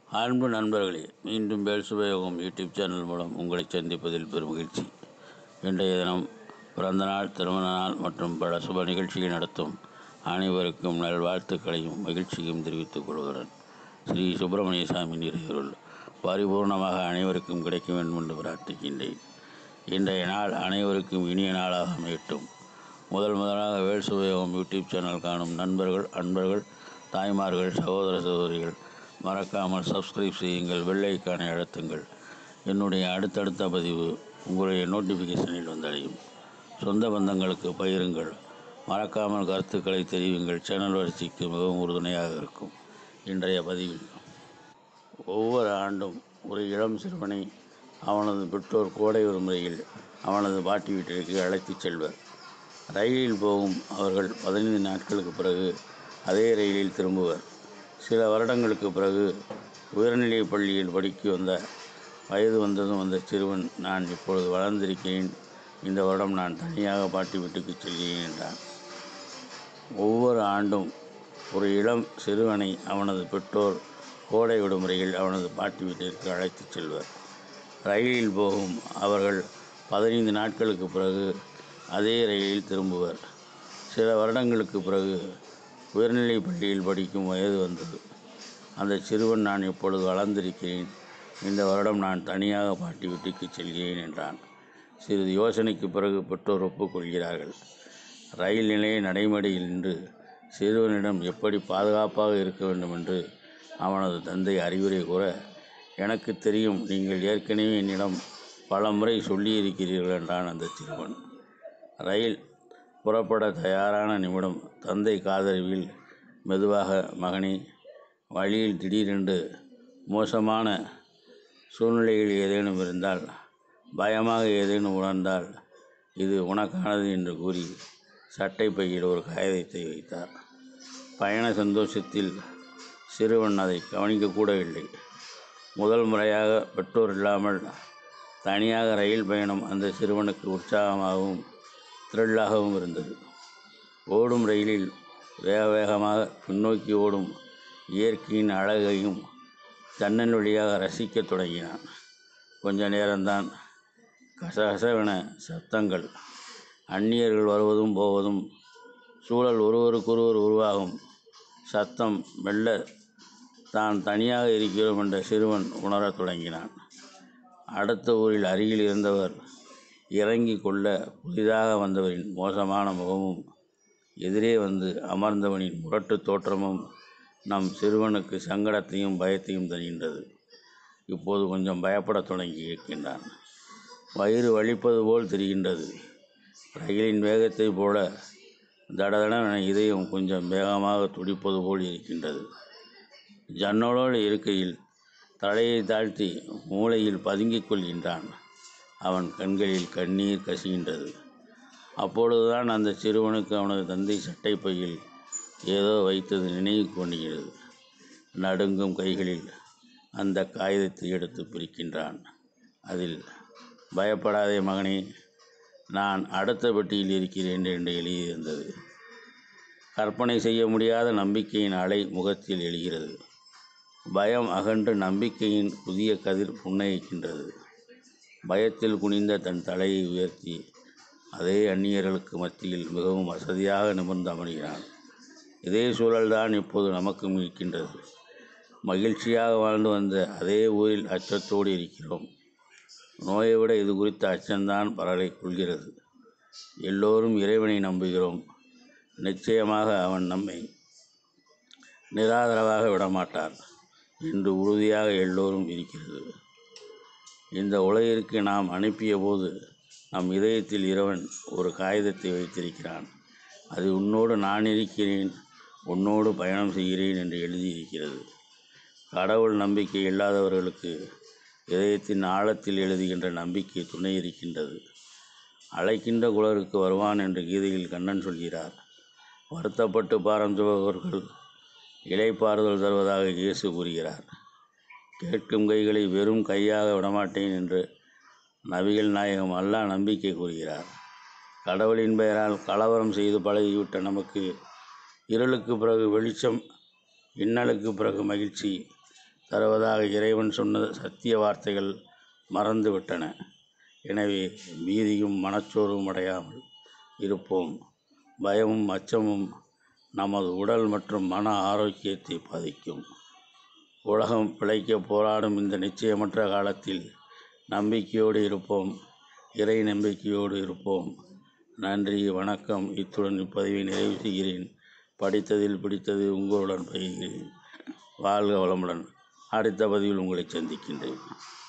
அன்பு நண்பர்களே மீண்டும் பேல் சுபயோகம் யூடியூப் சேனல் மூலம் உங்களை சந்திப்பதில் பெரும் மகிழ்ச்சி இன்றைய தினம் பிறந்த நாள் திருமண நாள் மற்றும் பல சுப நிகழ்ச்சியை நடத்தும் அனைவருக்கும் நல்வாழ்த்துக்களையும் மகிழ்ச்சியும் தெரிவித்துக் கொள்கிறேன் ஸ்ரீ சுப்பிரமணிய சாமி நிறையருள் பரிபூர்ணமாக அனைவருக்கும் கிடைக்க வேண்டும் என்று பிரார்த்திக்கின்றேன் இன்றைய நாள் அனைவருக்கும் இனிய நாளாக அமையட்டும் முதல் முதலாக வேல் சுபயோகம் யூடியூப் சேனல் காணும் நண்பர்கள் அன்பர்கள் தாய்மார்கள் சகோதர சகோதரிகள் மறக்காமல் சப்ஸ்கிரைப் செய்யுங்கள் வெள்ளைக்கான அழுத்துங்கள் என்னுடைய அடுத்தடுத்த பதிவு உங்களுடைய நோட்டிஃபிகேஷனில் வந்தடையும் சொந்த பந்தங்களுக்கு பகிருங்கள் மறக்காமல் கருத்துக்களை தெரிவிங்கள் சேனல் வளர்ச்சிக்கு மிகவும் உறுதுணையாக இருக்கும் இன்றைய பதிவில் ஒவ்வொரு ஆண்டும் ஒரு இளம் சிறுவனை அவனது பெற்றோர் கோடை விடுமுறையில் அவனது பாட்டி வீட்டிற்கு அழைத்துச் செல்வர் ரயிலில் போகும் அவர்கள் பதினைந்து நாட்களுக்கு பிறகு அதே ரயிலில் திரும்புவர் சில வருடங்களுக்கு பிறகு உயர்நிலைப் பள்ளியில் படிக்க வந்த வயது வந்ததும் அந்த சிறுவன் நான் இப்பொழுது வளர்ந்திருக்கிறேன் இந்த வருடம் நான் தனியாக பாட்டி வீட்டுக்கு செல்கிறேன் என்றான் ஒவ்வொரு ஆண்டும் ஒரு இளம் சிறுவனை அவனது பெற்றோர் கோடை விடுமுறையில் அவனது பாட்டி வீட்டிற்கு அழைத்துச் செல்வர் ரயிலில் போகும் அவர்கள் பதினைந்து நாட்களுக்கு பிறகு அதே ரயிலில் திரும்புவர் சில வருடங்களுக்கு பிறகு உயர்நிலைப் பள்ளியில் படிக்கும் வயது வந்தது அந்த சிறுவன் நான் இப்பொழுது வளர்ந்திருக்கிறேன் இந்த வருடம் நான் தனியாக பாட்டி வீட்டுக்கு செல்கிறேன் என்றான் சிறிது யோசனைக்கு பிறகு பெற்றோர் ஒப்புக்கொள்கிறார்கள் ரயில் நிலைய நடைமேடையில் நின்று சிறுவனிடம் எப்படி பாதுகாப்பாக இருக்க வேண்டும் என்று அவனது தந்தை அறிவுரை கூற எனக்கு தெரியும் நீங்கள் ஏற்கனவே என்னிடம் பல முறை சொல்லியிருக்கிறீர்கள் என்றான் அந்த சிறுவன் ரயில் புறப்பட தயாரான நிமிடம் தந்தை காதறிவில் மெதுவாக மகனே வழியில் திடீரென்று மோசமான சூழ்நிலைகள் ஏதேனும் இருந்தால் பயமாக ஏதேனும் உணர்ந்தால் இது உனக்கானது என்று கூறி சட்டை பையில் ஒரு காகிதத்தை வைத்தார் பயண சந்தோஷத்தில் சிறுவன் அதை கவனிக்கக்கூட இல்லை முதல் முறையாக பெற்றோர் இல்லாமல் தனியாக ரயில் பயணம் அந்த சிறுவனுக்கு உற்சாகமாகவும் த்ரில்லாகவும் இருந்தது ஓடும் ரயிலில் வேக வேகமாக பின்னோக்கி ஓடும் இயற்கையின் அழகையும் ஜன்னல் வழியாக ரசிக்கத் தொடங்கினான் கொஞ்ச நேரம்தான் கசகசவென சத்தங்கள் அந்நியர்கள் வருவதும் போவதும் சூழல் ஒருவருக்கொருவர் உருவாகும் சத்தம் மெல்ல தான் தனியாக இருக்கிறோம் என்ற சிறுவன் உணரத் தொடங்கினான் அடுத்த ஊரில் அருகில் இருந்தவர் இறங்கி கொள்ள புதிதாக வந்தவரின் மோசமான முகமும் எதிரே வந்து அமர்ந்தவனின் முரட்டு தோற்றமும் நம் சிறுவனுக்கு சங்கடத்தையும் பயத்தையும் தருகின்றது இப்போது கொஞ்சம் பயப்படத் தொடங்கி இருக்கின்றான் வயிறு வலிப்பது போல் தெரிகின்றது ரயிலின் வேகத்தைப் போல தடதடன இதயம் கொஞ்சம் வேகமாக துடிப்பது போல் இருக்கின்றது ஜன்னலோடு இருக்கையில் தலையை தாழ்த்தி மூளையில் பதுங்கிக் கொள்கின்றான் அவன் கண்களில் கண்ணீர் கசிகின்றது அப்பொழுதுதான் அந்த சிறுவனுக்கு அவனது தந்தை சட்டை பையில் ஏதோ வைத்தது நினைவு கொண்டுகிறது நடுங்கும் கைகளில் அந்த காகிதத்தை எடுத்து பிரிக்கின்றான் அதில் பயப்படாதே மகனே நான் அடுத்த பெட்டியில் இருக்கிறேன் என்று எழுதியிருந்தது கற்பனை செய்ய முடியாத நம்பிக்கையின் அலை முகத்தில் எழுகிறது பயம் அகன்று நம்பிக்கையின் புதிய கதிர் புன்னகிக்கின்றது பயத்தில் குனிந்த தன் தலையை உயர்த்தி அதே அந்நியர்களுக்கு மத்தியில் மிகவும் வசதியாக நிமிர்ந்து அமர்கிறான் இதே சூழல்தான் இப்போது நமக்கும் இருக்கின்றது மகிழ்ச்சியாக வாழ்ந்து வந்த அதே ஊரில் அச்சத்தோடு இருக்கிறோம் நோயை விட இது குறித்த அச்சம்தான் பலரை கொள்கிறது எல்லோரும் இறைவனை நம்புகிறோம் நிச்சயமாக அவன் நம்மை நிராதரவாக விடமாட்டார் என்று உறுதியாக எல்லோரும் இருக்கிறது இந்த உலகிற்கு நாம் அனுப்பிய போது நம் இதயத்தில் இறைவன் ஒரு காகிதத்தை வைத்திருக்கிறான் அது உன்னோடு நான் இருக்கிறேன் உன்னோடு பயணம் செய்கிறேன் என்று எழுதியிருக்கிறது கடவுள் நம்பிக்கை இல்லாதவர்களுக்கு இதயத்தின் ஆழத்தில் எழுதுகின்ற நம்பிக்கை துணை இருக்கின்றது அழைக்கின்ற குலருக்கு வருவான் என்று கீதையில் கண்ணன் சொல்கிறார் வருத்தப்பட்டு பாரம் சுபவர்கள் இலைப்பாறுதல் தருவதாக இயேசு கூறுகிறார் கேட்கும் கைகளை வெறும் கையாக விடமாட்டேன் என்று நபிகள் நாயகம் அல்லாஹ் நம்பிக்கை கூறுகிறார் கடவுளின் பெயரால் கலவரம் செய்து பழகிவிட்ட நமக்கு இருளுக்கு பிறகு வெளிச்சம் இன்னலுக்கு பிறகு மகிழ்ச்சி தருவதாக இறைவன் சொன்ன சத்திய வார்த்தைகள் மறந்துவிட்டன எனவே பீதியும் மனச்சோர்வும் அடையாமல் இருப்போம் பயமும் அச்சமும் நமது உடல் மற்றும் மன ஆரோக்கியத்தை பாதிக்கும் உலகம் பிழைக்க போராடும் இந்த நிச்சயமற்ற காலத்தில் நம்பிக்கையோடு இருப்போம் இறை நம்பிக்கையோடு இருப்போம் நன்றி வணக்கம் இத்துடன் இப்பதிவை நிறைவு செய்கிறேன் படித்ததில் பிடித்தது உங்களுடன் பகிர்கிறேன் வாழ்க வளமுடன் அடுத்த பதிவில் உங்களை சந்திக்கின்றேன்